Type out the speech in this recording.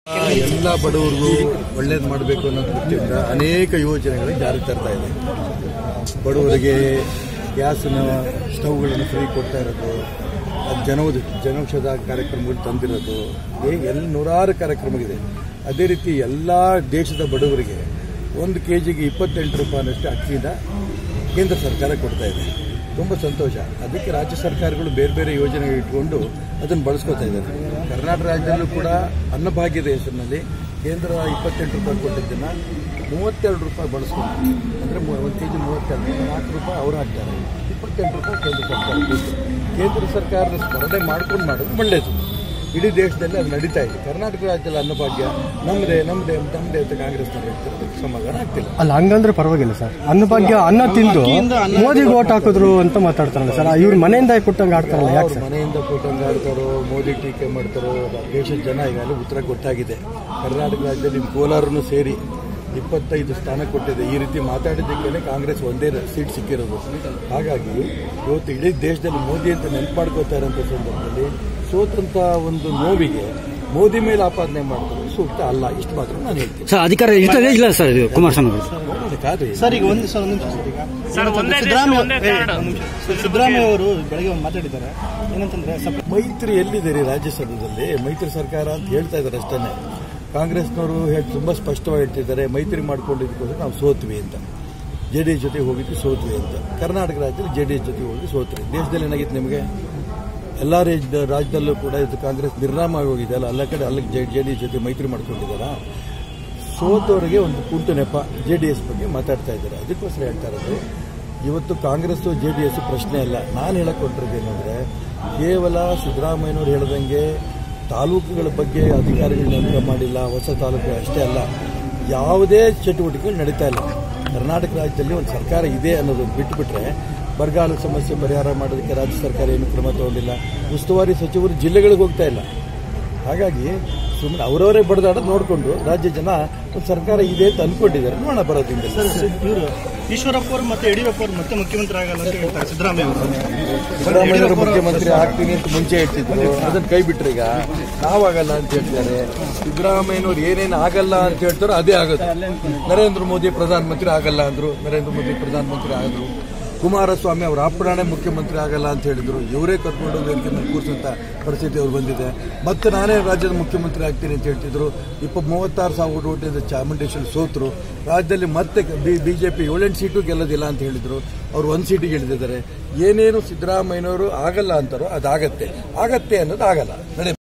ಎಲ್ಲ ಬಡವರಿಗೂ ಒಳ್ಳೇದು ಮಾಡಬೇಕು ಅನ್ನೋ ದೃಷ್ಟಿಯಿಂದ ಅನೇಕ ಯೋಜನೆಗಳು ಜಾರಿಗೆ ತರ್ತಾ ಇದೆ ಬಡವರಿಗೆ ಗ್ಯಾಸ್ನ ಸ್ಟವ್ಗಳನ್ನು ಫ್ರೀ ಕೊಡ್ತಾ ಇರೋದು ಅದು ಜನೌಷಧಿ ಜನೌಷಧ ಕಾರ್ಯಕ್ರಮಗಳು ತಂದಿರೋದು ಹೀಗೆ ಎಲ್ಲ ನೂರಾರು ಕಾರ್ಯಕ್ರಮಗಳಿದೆ ಅದೇ ರೀತಿ ಎಲ್ಲ ದೇಶದ ಬಡವರಿಗೆ ಒಂದು ಕೆ ಜಿಗೆ ಇಪ್ಪತ್ತೆಂಟು ರೂಪಾಯಿನಷ್ಟು ಅಕ್ಕಿನ ಕೇಂದ್ರ ಸರ್ಕಾರ ಕೊಡ್ತಾ ಇದೆ ತುಂಬ ಸಂತೋಷ ಅದಕ್ಕೆ ರಾಜ್ಯ ಸರ್ಕಾರಗಳು ಬೇರೆ ಬೇರೆ ಯೋಜನೆ ಇಟ್ಕೊಂಡು ಅದನ್ನು ಬಳಸ್ಕೊತಾ ಇದ್ದಾರೆ ಕರ್ನಾಟಕ ರಾಜ್ಯದಲ್ಲೂ ಕೂಡ ಅನ್ನಭಾಗ್ಯದ ಹೆಸರಿನಲ್ಲಿ ಕೇಂದ್ರ ಇಪ್ಪತ್ತೆಂಟು ರೂಪಾಯಿ ಕೊಟ್ಟಿದ್ದನ್ನು ಮೂವತ್ತೆರಡು ರೂಪಾಯಿ ಬಳಸ್ಕೊಂಡು ಅಂದರೆ ಒಂದು ಕೆ ಜಿ ಮೂವತ್ತೆರಡು ನಾಲ್ಕು ರೂಪಾಯಿ ಅವ್ರು ಹಾಕ್ತಾರೆ ಇಪ್ಪತ್ತೆಂಟು ರೂಪಾಯಿ ಕೇಂದ್ರ ಸರ್ಕಾರ ಕೊಟ್ಟು ಕೇಂದ್ರ ಸರ್ಕಾರದ ಸ್ಮರಣೆ ಮಾಡ್ಕೊಂಡು ಮಾಡೋದು ಒಳ್ಳೆಯದು ಇಡೀ ದೇಶದಲ್ಲಿ ಅದು ನಡೀತಾ ಇದೆ ಕರ್ನಾಟಕ ರಾಜ್ಯದಲ್ಲಿ ಅನ್ನಭಾಗ್ಯ ನಮ್ಮದೇ ನಮ್ಮದೇ ನಮ್ಮದೇ ಅಂತ ಕಾಂಗ್ರೆಸ್ನವ್ರು ಹೇಳ್ತಿರೋದಕ್ಕೆ ಸಮಾಧಾನ ಆಗ್ತಿಲ್ಲ ಅಲ್ಲ ಹಂಗಂದ್ರೆ ಪರವಾಗಿಲ್ಲ ಸರ್ ಅನ್ನಭಾಗ್ಯ ಅನ್ನ ತಿಂದು ಮೋದಿಗೆ ಓಟ್ ಹಾಕಿದ್ರು ಅಂತ ಮಾತಾಡ್ತಾರಲ್ಲ ಸರ್ ಇವ್ರ ಮನೆಯಿಂದ ಕೊಟ್ಟಂಗೆ ಆಡ್ತಾರಲ್ಲ ಯಾಕೆ ಅವ್ರ ಸರ್ ಮನೆಯಿಂದ ಕೊಟ್ಟಂಗೆ ಆಡ್ತಾರೋ ಮೋದಿ ಟೀಕೆ ಮಾಡ್ತಾರೋ ದೇಶದ ಜನ ಈಗಾಗಲೇ ಉತ್ತರ ಗೊತ್ತಾಗಿದೆ ಕರ್ನಾಟಕ ರಾಜ್ಯದಲ್ಲಿ ಕೋಲಾರನು ಸೇರಿ ಇಪ್ಪತ್ತೈದು ಸ್ಥಾನ ಕೊಟ್ಟಿದೆ ಈ ರೀತಿ ಮಾತಾಡಿದ್ದಕ್ಕೆ ಕಾಂಗ್ರೆಸ್ ಒಂದೇ ಸೀಟ್ ಸಿಕ್ಕಿರೋದು ಹಾಗಾಗಿ ಇವತ್ತು ಇಡೀ ದೇಶದಲ್ಲಿ ಮೋದಿ ಅಂತ ನೆನಪು ಮಾಡ್ಕೋತಾ ಇರೋಂಥ ಸಂದರ್ಭದಲ್ಲಿ ಸೋತಂತ ಒಂದು ನೋವಿಗೆ ಮೋದಿ ಮೇಲೆ ಆಪಾದನೆ ಮಾಡ್ತಾರೆ ಸೂಕ್ತ ಅಲ್ಲ ಇಷ್ಟು ಮಾತ್ರ ನಾನು ಹೇಳ್ತೀನಿ ಸರ್ ಅಧಿಕಾರ ಇಷ್ಟನೇ ಇಲ್ಲ ಸರ್ ಇದು ಕುಮಾರಸ್ವಾಮಿ ಅವರು ನೋಡೋದಕ್ಕಾದ್ರೆ ಸರ್ ಈಗ ಒಂದು ಸರ್ ಒಂದು ನಿಮಿಷ ಸರ್ ಈಗ ಏನಂತಂದ್ರೆ ಸಿದ್ದರಾಮಯ್ಯ ಏ, ಒಂದು ನಿಮಿಷ. ಸರ್, ಸಿದ್ದರಾಮಯ್ಯ ಅವರು ಬೆಳಗ್ಗೆ ಒಂದು ಮಾತಾಡಿದ್ದಾರೆ ಏನಂತಂದ್ರೆ ಸ್ವಲ್ಪ ಮೈತ್ರಿ ಎಲ್ಲಿದೆ ರೀ ರಾಜ್ಯಸಭೆಯಲ್ಲಿ ಮೈತ್ರಿ ಸರ್ಕಾರ ಅಂತ ಹೇಳ್ತಾ ಇದ್ದಾರೆ ಅಷ್ಟೇ ಕಾಂಗ್ರೆಸ್ನವರು ಹೇಳಿ ತುಂಬ ಸ್ಪಷ್ಟವಾಗಿ ಹೇಳ್ತಿದ್ದಾರೆ ಮೈತ್ರಿ ಮಾಡ್ಕೊಂಡಿದ್ದಕ್ಕೋಸ್ಕರ ನಾವು ಸೋತ್ವಿ ಅಂತ ಜೆ ಡಿ ಎಸ್ ಜೊತೆ ಹೋಗಿದ್ದು ಸೋತ್ವಿ ಅಂತ ಕರ್ನಾಟಕ ರಾಜ್ಯದಲ್ಲಿ ಜೆ ಡಿ ಎಸ್ ಜೊತೆ ಹೋಗಿ ಸೋತ್ರಿ ದೇಶದಲ್ಲಿ ಏನಾಗಿತ್ತು ನಿಮಗೆ ಎಲ್ಲ ರಾಜ್ಯ ರಾಜ್ಯದಲ್ಲೂ ಕೂಡ ಇದು ಕಾಂಗ್ರೆಸ್ ನಿರ್ನಾಮ ಆಗಿ ಹೋಗಿದೆ ಅಲ್ಲ ಎಲ್ಲ ಕಡೆ ಅಲ್ಲಿ ಜೆ ಡಿ ಎಸ್ ಜೊತೆ ಮೈತ್ರಿ ಮಾಡ್ಕೊಂಡಿದ್ದಾರಾ ಸೋತವರಿಗೆ ಒಂದು ಕುಂಟು ನೆಪ ಜೆ ಡಿ ಎಸ್ ಬಗ್ಗೆ ಮಾತಾಡ್ತಾ ಇದ್ದಾರೆ ಅದಕ್ಕೋಸ್ಕರ ಹೇಳ್ತಾ ಇರೋದು ಇವತ್ತು ಕಾಂಗ್ರೆಸ್ಸು ಜೆ ಡಿ ಎಸ್ ಪ್ರಶ್ನೆ ಅಲ್ಲ ನಾನು ಹೇಳಕ್ ಹೊರಟಿರೋದು ಏನಂದ್ರೆ ಕೇವಲ ಸಿದ್ದರಾಮಯ್ಯನವ್ರು ಹೇಳ್ದಂಗೆ ತಾಲೂಕುಗಳ ಬಗ್ಗೆ ಅಧಿಕಾರಿಗಳು ನೇಮಕ ಮಾಡಿಲ್ಲ ಹೊಸ ತಾಲೂಕು ಅಷ್ಟೇ ಅಲ್ಲ ಯಾವುದೇ ಚಟುವಟಿಕೆಗಳು ನಡೀತಾ ಇಲ್ಲ ಕರ್ನಾಟಕ ರಾಜ್ಯದಲ್ಲಿ ಒಂದು ಸರ್ಕಾರ ಇದೆ ಅನ್ನೋದನ್ನು ಬಿಟ್ಟುಬಿಟ್ರೆ ಬರಗಾಲ ಸಮಸ್ಯೆ ಪರಿಹಾರ ಮಾಡೋದಕ್ಕೆ ರಾಜ್ಯ ಸರ್ಕಾರ ಏನು ಕ್ರಮ ತಗೊಂಡಿಲ್ಲ ಉಸ್ತುವಾರಿ ಸಚಿವರು ಜಿಲ್ಲೆಗಳಿಗೆ ಹೋಗ್ತಾ ಇಲ್ಲ ಹಾಗಾಗಿ ಸುಮ್ಮನೆ ಅವರವರೇ ಬಡದಾಡೋದು ನೋಡಿಕೊಂಡು ರಾಜ್ಯ ಜನ ಒಂದು ಸರ್ಕಾರ ಇದೆ ಅಂತ ಅನ್ಕೊಂಡಿದ್ದಾರೆ ನೋಡೋಣ ಬರೋದ್ರಿಂದ ಇವರು ಈಶ್ವರಪ್ಪ ಅವರು ಮತ್ತೆ ಯಡಿಯೂರಪ್ಪ ಅವರು ಮತ್ತೆ ಮುಖ್ಯಮಂತ್ರಿ ಆಗಲ್ಲ ಅಂತ ಹೇಳ್ತಾರೆ ಸಿದ್ದರಾಮಯ್ಯ ಅವರು ಸಿದ್ದರಾಮಯ್ಯವರು ಮುಖ್ಯಮಂತ್ರಿ ಆಗ್ತೀನಿ ಅಂತ ಮುಂಚೆ ಹೇಳ್ತಿದ್ರು ಅದನ್ನ ಕೈ ಬಿಟ್ರು ಈಗ ನಾವಾಗಲ್ಲ ಅಂತ ಹೇಳ್ತಾರೆ ಸಿದ್ದರಾಮಯ್ಯನವ್ರು ಏನೇನು ಆಗಲ್ಲ ಅಂತ ಹೇಳ್ತಾರೋ ಅದೇ ಆಗೋದು ನರೇಂದ್ರ ಮೋದಿ ಪ್ರಧಾನಮಂತ್ರಿ ಆಗಲ್ಲ ಅಂದ್ರು ನರೇಂದ್ರ ಮೋದಿ ಪ್ರಧಾನಮಂತ್ರಿ ಆದ್ರು ಕುಮಾರಸ್ವಾಮಿ ಅವರ ಅಪ್ಪಣೆ ಮುಖ್ಯಮಂತ್ರಿ ಆಗಲ್ಲ ಅಂತ ಹೇಳಿದ್ರು ಇವರೇ ಕರ್ಕೊಂಡು ವೇದಿಕೆ ಮೇಲೆ ಕೂರಿಸಂತ ಪರಿಸ್ಥಿತಿ ಅವ್ರು ಬಂದಿದೆ ಮತ್ತೆ ನಾನೇ ರಾಜ್ಯದ ಮುಖ್ಯಮಂತ್ರಿ ಆಗ್ತೀನಿ ಅಂತ ಹೇಳ್ತಿದ್ರು ಇಪ್ಪ ಮೂವತ್ತಾರು ಸಾವಿರ ಓಟಿಂದ ಚಾಮುಂಡೇಶ್ವರಿ ಸೋತರು ರಾಜ್ಯದಲ್ಲಿ ಮತ್ತೆ ಬಿಜೆಪಿ ಏಳೆಂಟು ಸೀಟು ಗೆಲ್ಲೋದಿಲ್ಲ ಅಂತ ಹೇಳಿದ್ರು ಅವ್ರು ಒಂದು ಸೀಟಿಗೆ ಇಳಿದಿದ್ದಾರೆ ಏನೇನು ಸಿದ್ದರಾಮಯ್ಯನವರು ಆಗಲ್ಲ ಅಂತಾರೋ ಅದಾಗತ್ತೆ ಆಗತ್ತೆ ಅನ್ನೋದು ಆಗಲ್ಲ ನಡೆ